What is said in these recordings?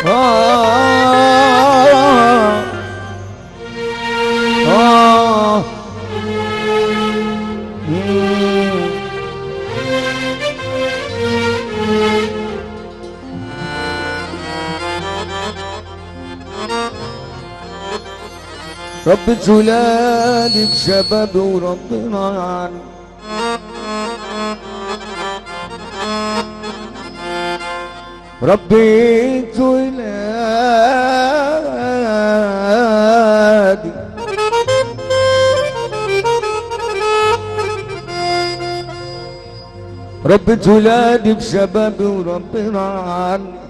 آه آه مم. رب زلالي بشباب وربنا عني ربيت ولادي ربيت ولادي بشبابي وربنا عني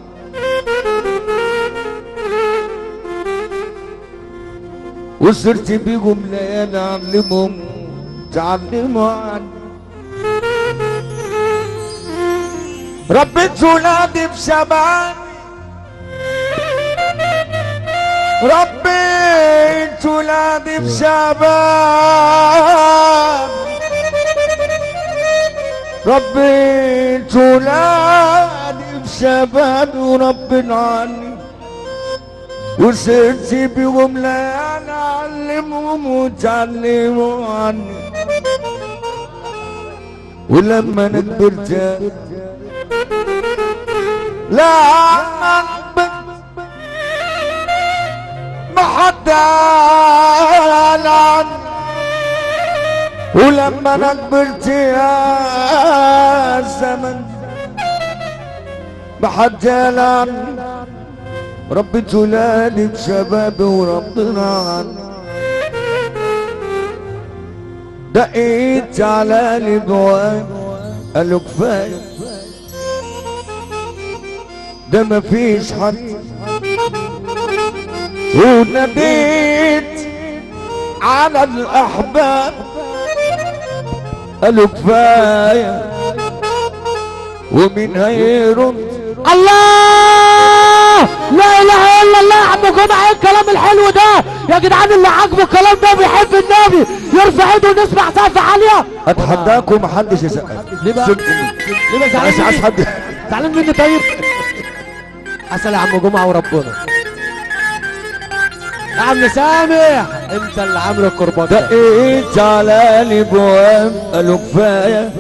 وصرت بيهم ليالي اعلمهم تعلموا عني ربيت ولادي بشبابي ربيت ولادي بشباب ربيت ولادي بشباب وربنا عني وصرت بيهم ليالي اعلمهم وتعلموا عني ولما انا كبرت لا أقبل ما حد قال عني ولما انا كبرت يا زمن ما حد قال عني ربيت ولادي بشبابي وربنا عني دقيت على الابواب قالوا كفايه ده مفيش حد وناديت على الاحباب قالوا كفايه ومين هيرد الله لا اله الا الله يا عم جمعه ايه الكلام الحلو ده يا جدعان اللي عاجبه الكلام ده بيحب النبي يرفع ايده ونسمع سقف عاليه اتحداكم محدش يسقف ليه بقى؟ صدقني. ليه بقى مش عايز زعلان حد زعلان مني طيب عسل يا عم جمعه وربنا يا عم سامح انت اللي عامل القربان ده دقيت على الابواب قالوا كفايه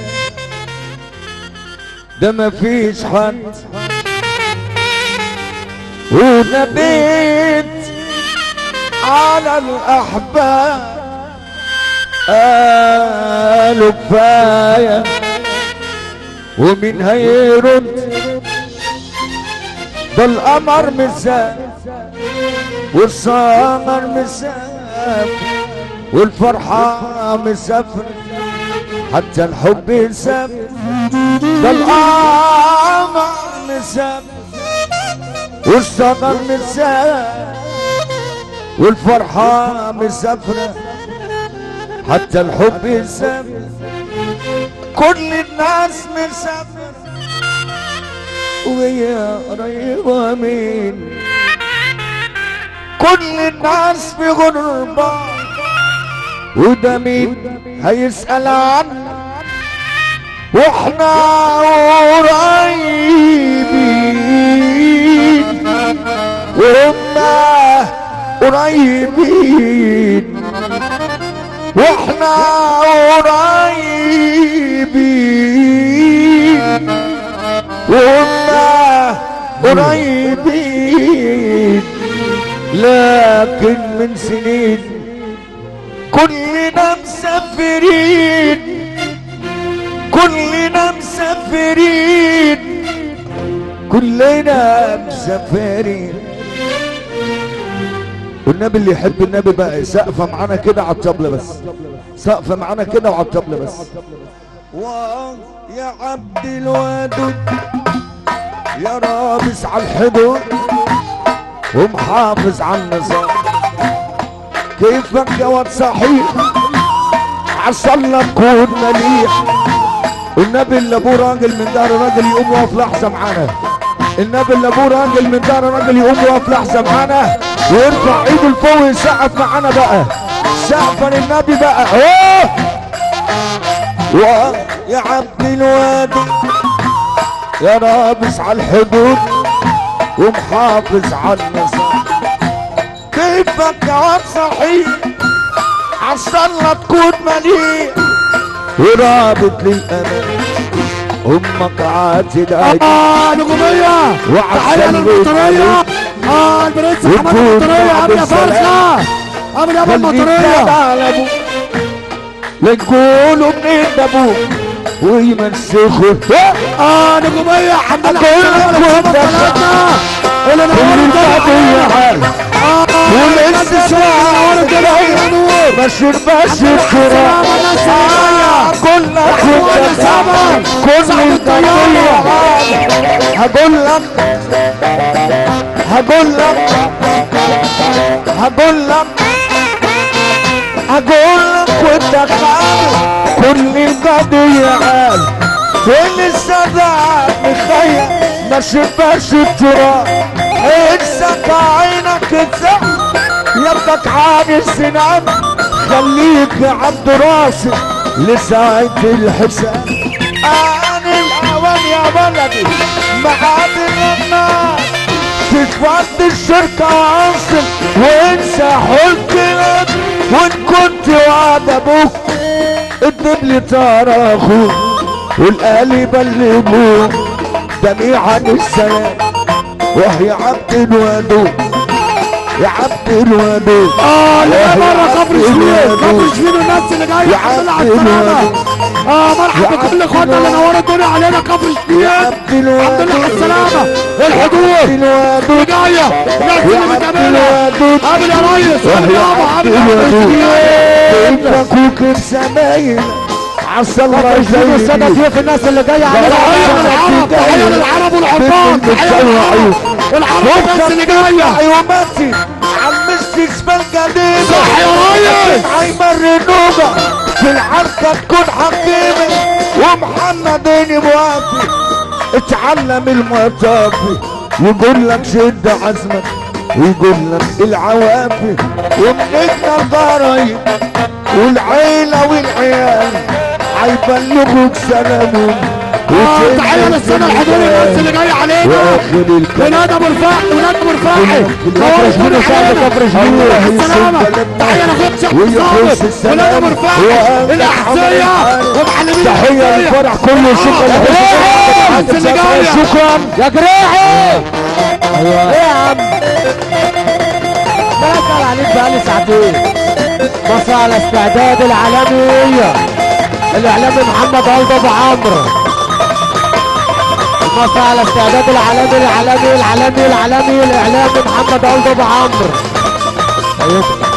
ده مفيش حد ونبيت على الاحباب قالوا كفايه ومين هيرد ده القمر مسافر والسمر مسافر والفرحة مسافر حتى الحب يسافر ده القمر مسافر والسمر مسافر والفرحة مسافرة حتى الحب يسافر كل الناس مسافر وهي قريبة مني كل الناس في غربة وده مين هيسأل عنه واحنا قريبين وهم قريبين واحنا قريبين وهم قريبين لكن من سنين كلنا مسافرين كلنا مسافرين كلنا مسافرين والنبي اللي يحب النبي بقى سقفه معانا كده على الطبلة بس سقفه معانا كده وعلى الطبلة بس واه يا عبد الودود يا رابس على الحدود ومحافظ على النظام كيفك يا واد صحيح عسى لك كون مليح النبي اللي ابوه راجل من دار راجل يقوم واقف لحظه معانا النبي اللي ابوه راجل من دار راجل يقوم واقف لحظه معانا ويرفع ايده لفوق ويسقف معانا بقى سقفا النبي بقى اوه يا عبد الوادي يا رابس على الحدود ومحافظ على النظام كيفك يا واد صحيح عالصلاة تكون مليء ورابط للأمان أمك عاتد عيد اه نجوميه تحيه للبطاريه اه البرنس محمد وتكون البطاريه بعد قبل يا السلام. فرخه قبل يا ابو خليك البطاريه على ابوك لنقولوا منين ده ابوك ويمسخوا اه نجوميه الحمد لله أقول على لك السلامة وأنت بتاعتنا. اللي نورت القضية الدنيا حال اه والاستسلام نورت الدنيا نور بشر بشر الكرام السلامة الناس اللي جايه هقول لك أخوان وانت سامر. كل صاحب القضية هقول لك هقول لك هقول لك هقول لك وانت خالد كل القضية عال وين السبع مخير ما شبهش التراب انسى عينك تزق يدك عامل سنان خليك يا عبد راسي لساعة الحساب انا الاوان يا بلدي معاد الناس تتفض الشركة وانصل وانسى حلك الأب وان كنت وعد ابوك اكتب لي ترى اخوك والقلب اللي ابوك دمي عن السلام وهي عبد الودود يا عبد الودود اه اللي جاي بره كفر يا شبين عبد كفر شبين والناس اللي جايه يا الحمد لله عبد على السلامه الودود. اه مرحبا يا بكل عبد اخواتنا اللي الودود. نوروا الدنيا علينا كفر شبين يا الحمد عبد لله على الودود السلامه يا الحضور عبد اللي الودود جايه الناس يا اللي عبد متقابله الودود قابل يا ريس قابل يا يابا عبد قابل يا الودود ريس انت اخوك بسمايل عسى الله السادة يزيد ضيوف الناس اللي جايه علينا تحيه للعرب تحيه للعرب والعربان تحيه للعرب والعرب والناس اللي جايه يوماتي عمستي اسمها القديمة صح يا ريس هيمر النوبة في العركة تكون حكيمة ومحمد موافي اتعلم المطافي يقول لك شد عزمك ويقول لك العوافي ومنجنا الضرايب والعيلة والعيال هيبلغوك سلامهم اه تحيه للسادة الحضور الناس اللي جايه علينا واخد الكلام ولاد ابو رفاعي ولاد ابو رفاعي نوروا الدنيا علينا الله السلامة يسلمك. تحية لاخوك شيخ ويحرس صابر السلام. ولاد ابو رفاعي وأنت الاحذية حمد ومعلمين تحية الأحذية. للفرح كله شكرا آه، الناس اللي جاية شكرا يا جريحي ايه يا عم ده اسال عليك بقالي ساعتين مصر على استعداد العالمية الاعلامي محمد قلب ابو عمرو مصر على استعداد العالمي العالمي العالمي العالمي الاعلامي محمد قلب ابو عمرو